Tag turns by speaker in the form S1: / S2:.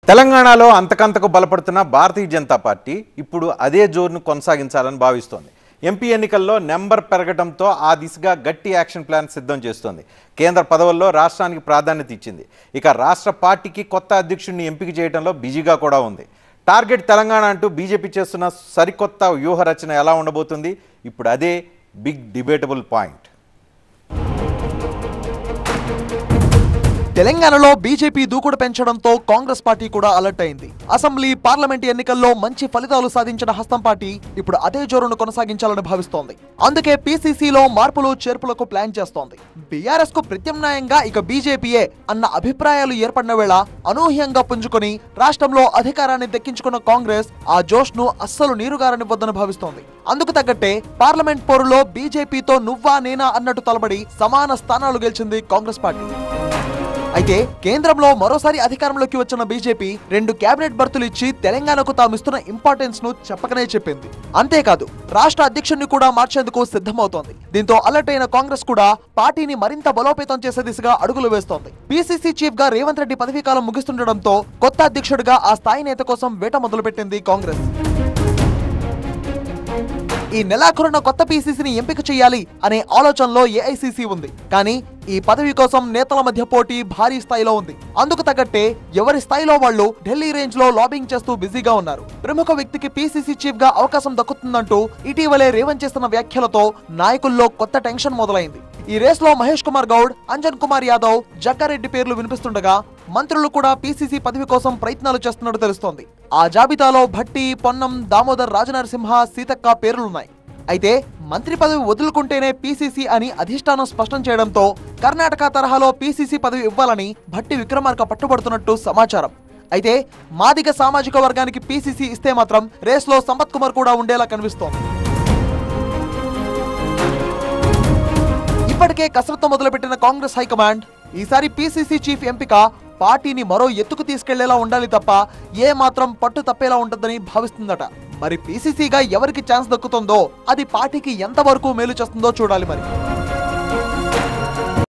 S1: తెలంగాణలో అంతకంతకు బలపడుతున్న భారతీయ జనతా పార్టీ ఇప్పుడు అదే జోరును కొనసాగించాలని భావిస్తోంది ఎంపీ ఎన్నికల్లో నెంబర్ పెరగడంతో ఆ దిశగా గట్టి యాక్షన్ ప్లాన్ సిద్ధం చేస్తోంది కేంద్ర పదవుల్లో రాష్ట్రానికి ప్రాధాన్యత ఇచ్చింది ఇక రాష్ట్ర పార్టీకి కొత్త అధ్యక్షుడిని ఎంపిక చేయడంలో బిజీగా కూడా ఉంది టార్గెట్ తెలంగాణ అంటూ బీజేపీ చేస్తున్న సరికొత్త వ్యూహ రచన ఎలా ఉండబోతుంది ఇప్పుడు అదే బిగ్ డిబేటబుల్ పాయింట్
S2: తెలంగాణలో బీజేపీ దూకుడు పెంచడంతో కాంగ్రెస్ పార్టీ కూడా అలర్ట్ అయింది అసెంబ్లీ పార్లమెంట్ ఎన్నికల్లో మంచి ఫలితాలు సాధించిన హస్తం పార్టీ ఇప్పుడు అదే జోరును కొనసాగించాలని భావిస్తోంది అందుకే పీసీసీలో మార్పులు చేర్పులకు ప్లాన్ చేస్తోంది బీఆర్ఎస్ కు ప్రత్యామ్నాయంగా ఇక బీజేపీయే అన్న అభిప్రాయాలు ఏర్పడిన వేళ అనూహ్యంగా పుంజుకొని రాష్ట్రంలో అధికారాన్ని దక్కించుకున్న కాంగ్రెస్ ఆ జోష్ ను అస్సలు నీరుగారనివ్వద్దని భావిస్తోంది అందుకు తగ్గట్టే పార్లమెంట్ పోరులో బీజేపీతో నువ్వా నేనా అన్నట్టు తలబడి సమాన స్థానాలు గెలిచింది కాంగ్రెస్ పార్టీ అయితే కేంద్రంలో మరోసారి అధికారంలోకి వచ్చిన బీజేపీ రెండు కేబినెట్ బర్తులు ఇచ్చి తెలంగాణకు తామిస్తున్న ఇంపార్టెన్స్ ను చెప్పకనే చెప్పింది అంతేకాదు రాష్ట్ర అధ్యక్షుడిని కూడా మార్చేందుకు సిద్ధమవుతోంది దీంతో అలర్ట్ అయిన కాంగ్రెస్ కూడా పార్టీని మరింత బలోపేతం చేసే దిశగా అడుగులు వేస్తోంది పీసీసీ చీఫ్ గా రేవంత్ రెడ్డి పదవీకాలం ముగిస్తుండటంతో కొత్త అధ్యక్షుడిగా ఆ స్థాయి నేత కోసం వేట మొదలుపెట్టింది కాంగ్రెస్ ఈ నెలాఖరున కొత్త పీసీసీని ఎంపిక చేయాలి అనే ఆలోచనలో ఏఐసీసీ ఉంది కానీ ఈ పదవి కోసం నేతల మధ్య పోటీ భారీ స్థాయిలో ఉంది అందుకు తగ్గట్టే ఎవరి స్థాయిలో వాళ్ళు ఢిల్లీ రేంజ్ లో లాబింగ్ చేస్తూ బిజీగా ఉన్నారు ప్రముఖ వ్యక్తికి పీసీసీ చీఫ్ గా అవకాశం దక్కుతుందంటూ ఇటీవలే రేవంత్ చేస్తున్న వ్యాఖ్యలతో నాయకుల్లో కొత్త టెన్షన్ మొదలైంది ఈ రేస్ లో మహేష్ కుమార్ గౌడ్ అంజన్ కుమార్ యాదవ్ జగ్గారెడ్డి పేర్లు వినిపిస్తుండగా మంత్రులు కూడా పీసీసీ పదవి కోసం ప్రయత్నాలు చేస్తున్నట్టు తెలుస్తోంది ఆ జాబితాలో భట్టి పొన్నం దామోదర్ రాజనరసింహ సీతక్క పేర్లున్నాయి అయితే మంత్రి పదవి వదులుకుంటేనే పీసీసీ అని అధిష్టానం స్పష్టం చేయడంతో కర్ణాటక తరహాలో పీసీసీ పదవి ఇవ్వాలని భట్టి విక్రమార్క పట్టుబడుతున్నట్టు సమాచారం అయితే మాదిగ సామాజిక వర్గానికి పీసీసీ ఇస్తే మాత్రం రేస్లో సంపత్ కుమార్ కూడా ఉండేలా కనిపిస్తోంది ఇప్పటికే కసరత్తు మొదలుపెట్టిన కాంగ్రెస్ హైకమాండ్ ఈసారి పీసీసీ చీఫ్ ఎంపిక పార్టీని మరో ఎత్తుకు తీసుకెళ్లేలా ఉండాలి తప్ప ఏ మాత్రం పట్టు తప్పేలా ఉంటుందని భావిస్తుందట మరి పీసీసీగా ఎవరికి ఛాన్స్ దక్కుతుందో అది పార్టీకి ఎంతవరకు మేలు చేస్తుందో చూడాలి మరి